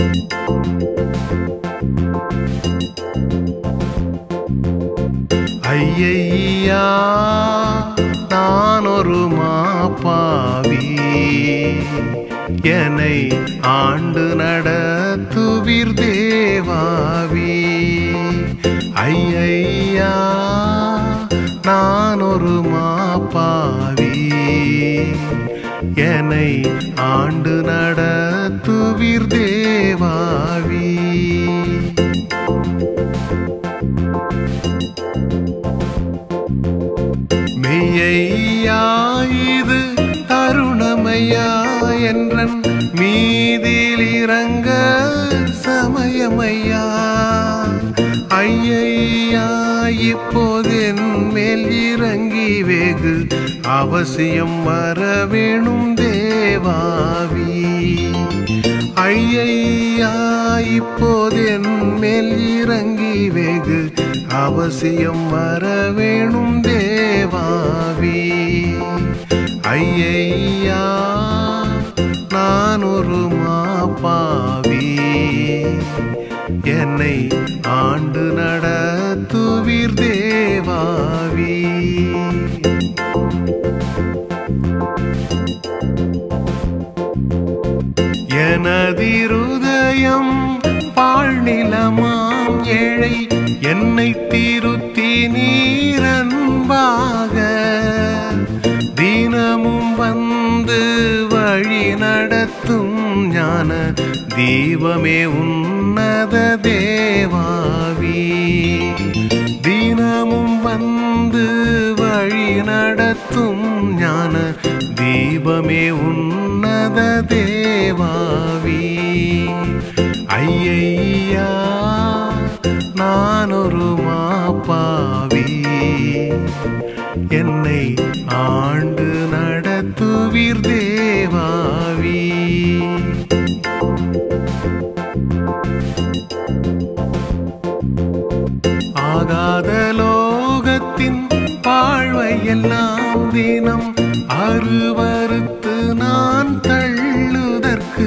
ஐயையா நான் ஒரு மாப்பாவி என்னை ஆண்டு நடத்துவீர் தேவாவி ஐயையா நான் ஒரு மாப்பாவி என்னை ஆண்டு நடத்துவீர் தேவாவி மெய்யா இது தருணமையா என்றன் மீதில் இறங்க சமயமையா ஐயையா இப்போது என் மேல் இறங்கி வெகு அவசியம் வர வேணும் தேவாவி ஐயையா இப்போது என் மேல் இறங்கி வெகு அவசியம் வர வேணும் தேவாவி ஐயையா நான் ஒரு மாப்பாவி என்னை ஆண்டு நடத்துவீர் தேவாவி எனதிருதயம் பாழ்நிலமாம் ஏழை என்னை திருத்தி நீரன்பாக தினமும் வந்து வழி நடத்தும் ஞான தீபமே உன்னத தேவாவி தினமும் வந்து வழி நடத்தும் ஞான தீபமே உன்னத தேவாவி ஐயையா நான் ஒரு மாப்பாவி என்னை ஆண்டு நடத்துவீர் தேவாவி ஆகாத லோகத்தின் வாழ்வை எல்லாம் தினம் அருவறுத்து நான் தள்ளுதற்கு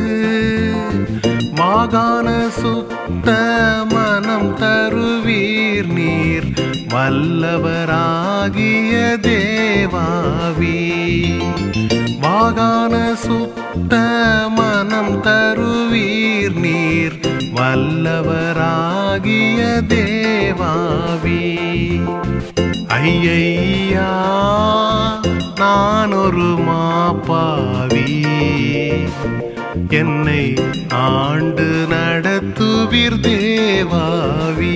மாகாண சுத்த மனம் தருவீர் நீர் வல்லவராகிய தேவாவி மாகாண சுத்த மனம் தருவீர் நீர் வல்லவராகிய தேவாவி ஐயையா நான் ஒரு மாப்பாவி என்னை ஆண்டு நடத்துவீர் தேவாவி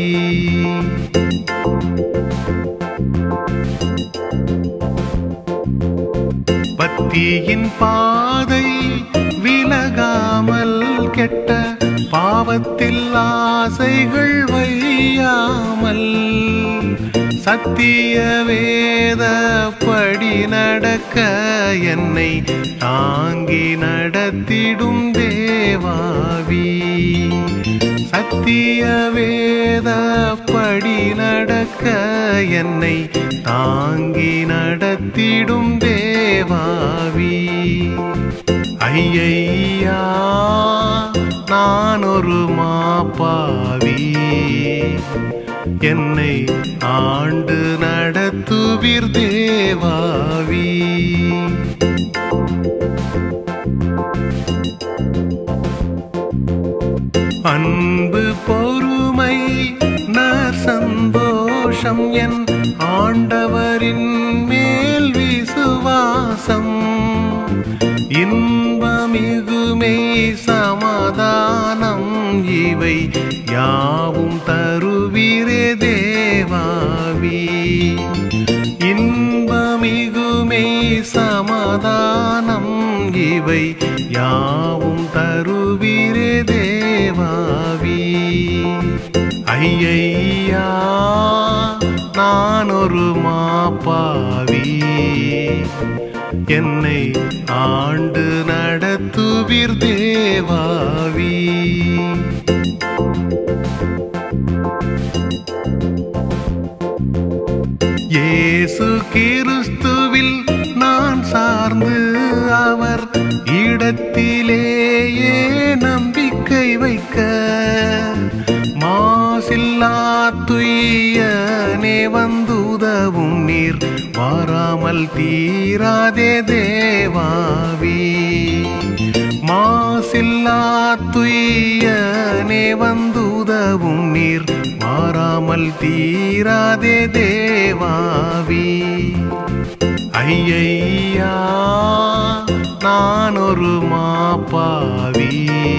பக்தியின் பாதை விலகாமல் கெட்ட பாவத்தில் ஆசைகள் வையாமல் சத்திய வேத படி நடக்க என்னை தாங்கி நடத்திடும் தேவாவி சத்திய வேத படி நடக்க என்னை தாங்கி நடத்திடும் தேவாவி ஐயையா நான் ஒரு மாப்பாவி என்னை ஆண்டு நடத்துவீர் தேவாவி அன்பு பொறுமை நர் சந்தோஷம் என் ஆண்டவரின் மேல் விசுவாசம் இன்பமிகுமே சமாதானம் இவை யாவும் தருவீரே தேவாவி இன்பமிகுமே சமாதானம் இவை யாவும் தருவீரே தேவாவி ஐயையா நான் ஒரு மாப்பாவி என்னை ஆண்டு நடத்துவீர் தேவாவி இயேசு கிறிஸ்துவில் நான் சார்ந்து அவர் இடத்திலேயே நம்பிக்கை வைக்க இருக்க மாசில்லா துய்யனே வந்துதவும் நீர் வாராமல் தீராதே தேவாவி மாசில்லா துய்யனே வந்துதவும் நீர் மாறாமல் தீராதே தேவாவி ஐயையா நான் ஒரு மாப்பாவி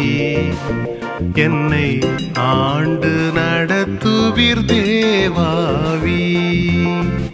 என்னை ஆண்டு நடத்துவீர் தேவாவி